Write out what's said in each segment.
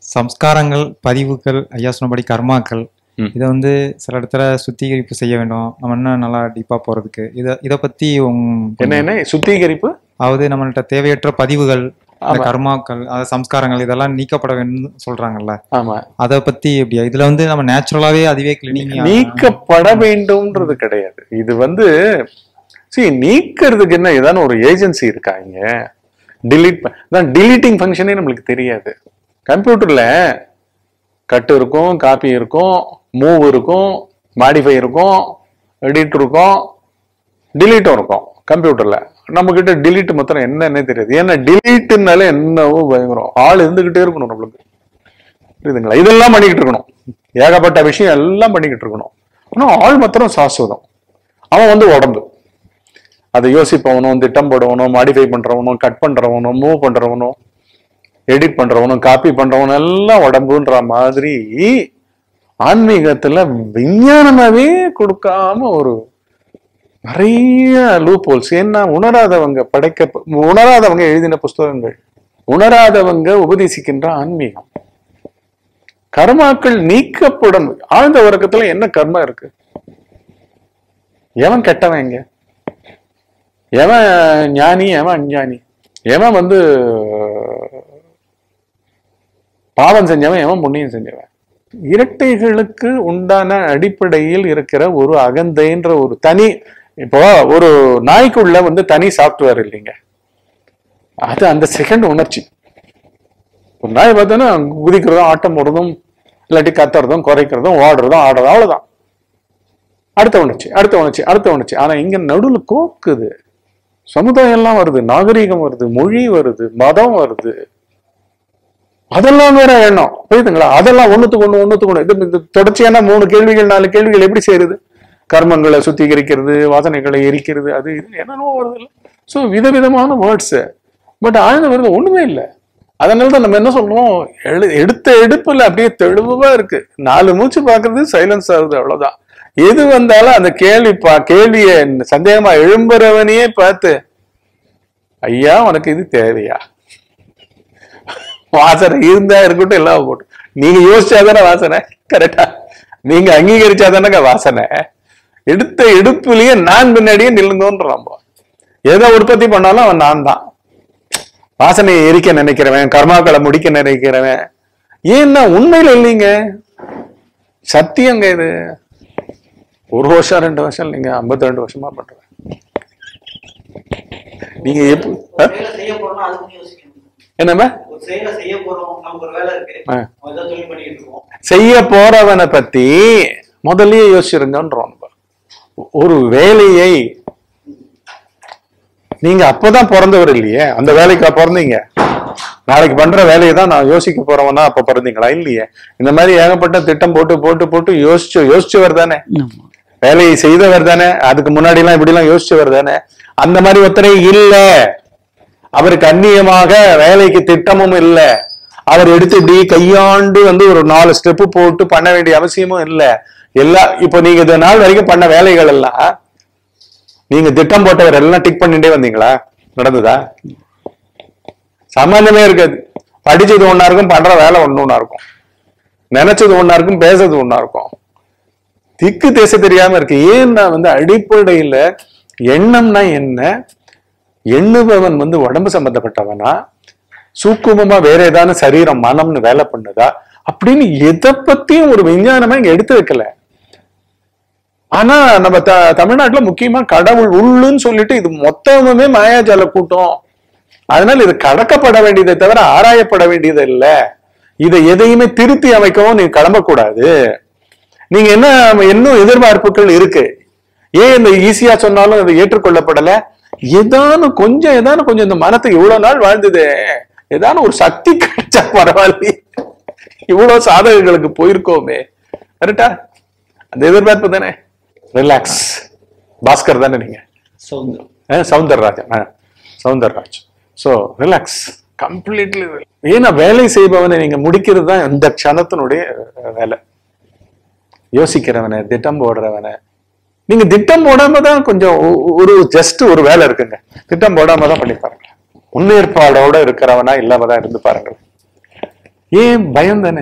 சம்ஸ்காரங்கள் பதிவுகள் ஐயா சொன்னபடி கர்மாக்கள் ம். இதை வந்து சில இடத்துல சுத்திகரிப்பு செய்ய வேண்டும் நம்ம இன்னும் நல்லா டீப்பா போறதுக்கு இதை இதை பத்தி உங்க என்ன என்ன சுத்திகரிப்பு அதாவது நம்மள்ட்ட தேவையற்ற பதிவுகள் இந்த ஆமா. கர்மாக்கள் அதாவது சம்ஸ்காரங்கள் இதெல்லாம் நீக்கப்பட வேண்டும் சொல்றாங்கல்ல ஆமா அதை பத்தி எப்படியா இதுல வந்து நம்ம நேச்சுரலாவே அதுவே கிளீனிங் நீக்கப்பட வேண்டும்ன்றது கிடையாது இது வந்து see நீக்கிறதுக்கு என்ன ஏதான ஒரு ஏஜென்சி இருக்கா இங்க டிலீட் தான் டிலீட்டிங் ஃபங்க்ஷனே நம்மளுக்கு தெரியாது கம்ப்யூட்டர்ல கட் இருக்கும் காப்பி இருக்கும் மூவ் இருக்கும் மாடிஃபை இருக்கும் எடிட் இருக்கும் டிலீட்டும் இருக்கும் கம்ப்யூட்டர்ல நம்ம கிட்ட டிலீட் மாத்திரம் என்னன்னே தெரியாது ஏன்னா டிலீட்னால என்னவோ பயங்கரம் ஆள் இருந்துகிட்டே இருக்கணும் நம்மளுக்கு புரியுதுங்களா இதெல்லாம் பண்ணிக்கிட்டு இருக்கணும் ஏகப்பட்ட விஷயம் எல்லாம் பண்ணிக்கிட்டு இருக்கணும் ஆனா ஆள் மாத்திரம் சாஸ்வதம் அவன் வந்து உடம்பு அதை யோசிப்பவனும் திட்டம் போடுவனும் மாடிஃபை பண்றவனும் கட் பண்றவனும் மூவ் பண்றவனும் எடிட் பண்றவனும் காப்பி பண்றவனும் எல்லாம் உடம்புன்ற மாதிரி ஆன்மீகத்துல விஞ்ஞானமாவே கொடுக்காம ஒரு நிறைய லூப் ஹோல்ஸ் ஏன்னா உணராதவங்க படைக்க உணராதவங்க எழுதின புஸ்தகங்கள் உணராதவங்க உபதேசிக்கின்ற ஆன்மீகம் கர்மாக்கள் நீக்கப்படும் ஆழ்ந்த உறக்கத்துல என்ன கர்மா இருக்கு எவன் கெட்டவன் இங்க எவன் ஞானி எவன் அஞ்ஞானி எவன் வந்து பாவம் செஞ்சவன் எவன் புண்ணியம் செஞ்சவன் இரட்டைகளுக்கு உண்டான அடிப்படையில் இருக்கிற ஒரு அகந்தைன்ற ஒரு தனி இப்போ ஒரு நாய்க்குள்ள வந்து தனி சாஃப்ட்வேர் இல்லைங்க அது அந்த செகண்ட் உணர்ச்சி ஒரு நாய் பார்த்தோன்னா குதிக்கிறதும் ஆட்டம் போடுறதும் இல்லாட்டி கத்துறதும் குறைக்கிறதும் ஓடுறதும் ஆடுறதும் அவ்வளவுதான் அடுத்த உணர்ச்சி அடுத்த உணர்ச்சி அடுத்த உணர்ச்சி ஆனா இங்க நடுவுல கோக்குது சமுதாயம் எல்லாம் வருது நாகரீகம் வருது மொழி வருது மதம் வருது அதெல்லாம் வேற எண்ணம் புரியுதுங்களா அதெல்லாம் ஒண்ணுத்துக்கு ஒண்ணு ஒண்ணுத்துக்கு ஒண்ணு இது இது தொடர்ச்சியான மூணு கேள்விகள் நாலு கேள்விகள் எப்படி செய்யுது கர்மங்களை சுத்திகரிக்கிறது வாசனைகளை எரிக்கிறது அது இது என்னென்னமோ வருது இல்லை ஸோ விதவிதமான வேர்ட்ஸ் பட் ஆழ்ந்த வருது ஒண்ணுமே இல்லை அதனால தான் நம்ம என்ன சொல்றோம் எழு எடுத்த எடுப்புல அப்படியே தெளிவா இருக்கு நாலு மூச்சு பார்க்கறது சைலன்ஸ் ஆகுது அவ்வளவுதான் எது வந்தாலும் அந்த கேள்வி பா கேள்விய சந்தேகமா எழும்புறவனையே பார்த்து ஐயா உனக்கு இது தேவையா வாசனை இருந்தா இருக்கட்டும் இல்லாம போட்டும் நீங்க யோசிச்சாதானே வாசனை கரெக்டா நீங்க அங்கீகரிச்சாதானங்க வாசனை எடுத்த எடுப்புலயே நான் பின்னாடியே நில்லுங்கன்ற நம்ம எதை உற்பத்தி பண்ணாலும் அவன் நான் தான் வாசனையை எரிக்க நினைக்கிறவன் கர்மாக்களை முடிக்க நினைக்கிறவன் ஏன்னா உண்மையில இல்லைங்க சத்தியங்க இது ஒரு வருஷம் ரெண்டு வருஷம் இல்லைங்க ஐம்பத்தி ரெண்டு வருஷமா பண்றேன் நீங்க எப்ப ஒரு செயலை செய்ய போறோம்னா அதுக்கு யோசிக்கணும் என்னம்மா ஒரு செயலை செய்ய போறோம் நமக்கு ஒரு வேலை இருக்கு ஆ. நம்ம ஏதோ தொழில் பண்ணிட்டு இருக்கோம் செய்ய போறவனை பத்தி முதல்லயே யோசிச்சிருங்கன்றோம் நம்ம. ஒரு வேலையை நீங்க அப்பதான் பிறந்தவர் இல்லையே அந்த வேலைக்கா பிறந்தீங்க நாளைக்கு பண்ற வேலையை தான் நான் யோசிக்க போறவனா அப்ப பிறந்தீங்களா இல்லையே இந்த மாதிரி ஏகப்பட்ட திட்டம் போட்டு போட்டு போட்டு யோசிச்சு யோசிச்சவர் தானே ஆமா வேலையை செய்தவர் தானே அதுக்கு முன்னாடி எல்லாம் இப்படி எல்லாம் யோசிச்சவர் தானே அந்த மாதிரி ஒருத்தரே இல்ல அவருக்கு அந்நியமாக வேலைக்கு திட்டமும் இல்ல அவர் எடுத்து இப்படி கையாண்டு வந்து ஒரு நாலு ஸ்டெப் போட்டு பண்ண வேண்டிய அவசியமும் இல்ல எல்லா இப்போ நீங்க இது நாள் வரைக்கும் பண்ண வேலைகள் எல்லாம் நீங்க திட்டம் போட்டவர் எல்லாம் டிக் பண்ணிட்டே வந்தீங்களா நடந்ததா சம்பந்தமே இருக்காது படிச்சது ஒண்ணா இருக்கும் பண்ற வேலை ஒண்ணு ஒண்ணா இருக்கும் நினைச்சது ஒண்ணா இருக்கும் பேசுறது ஒண்ணா இருக்கும் திக்கு தேச தெரியாம இருக்கு ஏன்னா வந்து அடிப்படையில எண்ணம்னா என்ன எண்ணுபவன் வந்து உடம்பு சம்பந்தப்பட்டவனா சூக்குமமா வேற ஏதாவது சரீரம் மனம்னு வேலை பண்ணுதா அப்படின்னு எதை பத்தியும் ஒரு விஞ்ஞானமா இங்க எடுத்து வைக்கல ஆனா நம்ம த தமிழ்நாட்டுல முக்கியமா கடவுள் உள்ளுன்னு சொல்லிட்டு இது மொத்தமுமே மாயாஜால கூட்டம் அதனால இது கடக்கப்பட வேண்டியதை தவிர ஆராயப்பட வேண்டியது இல்ல இதை எதையுமே திருத்தி அமைக்கவும் நீங்க கிளம்பக்கூடாது நீங்க என்ன இன்னும் எதிர்பார்ப்புகள் இருக்கு ஏன் இந்த ஈஸியா சொன்னாலும் அது ஏற்றுக்கொள்ளப்படல ஏதானு கொஞ்சம் ஏதானு கொஞ்சம் இந்த மனத்துக்கு இவ்வளவு நாள் வாழ்ந்தது ஏதானு ஒரு சக்தி கிடைச்சா பரவாயில்லையே இவ்வளவு சாதகங்களுக்கு போயிருக்கோமே கரெக்டா அந்த எதிர்பார்ப்பு தானே ரிலாக்ஸ் பாஸ்கர் தானே நீங்க சௌந்தரம் அஹ் சௌந்தரராஜன் ஆ, சௌந்தரராஜ் ஸோ ரிலாக்ஸ் கம்ப்ளீட்லி ஏன்னா வேலை செய்பவனை நீங்க முடிக்கிறது தான் இந்த க்ஷணத்தினுடைய அஹ், வேலை யோசிக்கிறவனை திட்டம் போடுறவனை நீங்க திட்டம் போடாம தான் கொஞ்சம் ஒ- ஒரு ஜஸ்ட் ஒரு வேலை இருக்குங்க திட்டம் போடாம தான் பண்ணி பாருங்க முன்னேற்பாடோட இருக்கிறவனா இல்லாம தான் இருந்து பாருங்க ஏன் பயம் தானே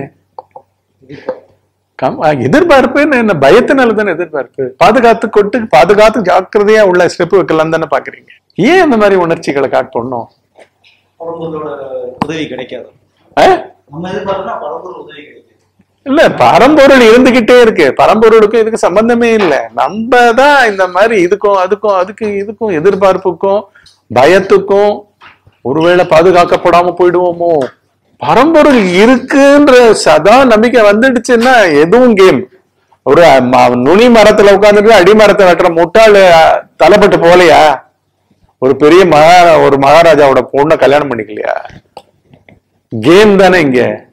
கம்- அஹ் எதிர்பார்ப்புன்னு என்ன பயத்தினால தானே எதிர்பார்ப்பு பாதுகாத்து கொட்டு பாதுகாத்து ஜாக்கிரதையா உள்ள ஸ்டெப் வைக்கலாம் தானே பாக்குறீங்க ஏன் அந்த மாதிரி உணர்ச்சிகளை காட்டணும் பரம்பொருளோட உதவி கிடைக்காது அஹ்? நம்ம எதிர்பார்த்தோம்னா பரம்பொருள் உதவி கிடைக்காது இல்ல பரம்பொருள் இருந்துகிட்டே இருக்கு பரம்பொருளுக்கும் இதுக்கு சம்பந்தமே இல்ல நம்ம தான் இந்த மாதிரி இதுக்கும் அதுக்கும் அதுக்கு இதுக்கும் எதிர்பார்ப்புக்கும் பயத்துக்கும் ஒருவேளை பாதுகாக்கப்படாம போயிடுவோமோ பரம்பொருள் இருக்குன்ற சதா நம்பிக்கை வந்துடுச்சுன்னா எதுவும் கேம் ஒரு ம- நுனி மரத்துல உட்கார்ந்துட்டு அடி மரத்தை வெட்டுற முட்டாள் தலைப்பட்டு போகலையா ஒரு பெரிய மகா ஒரு மகாராஜாவோட பொண்ணை கல்யாணம் பண்ணிக்கலையா கேம் தானே இங்க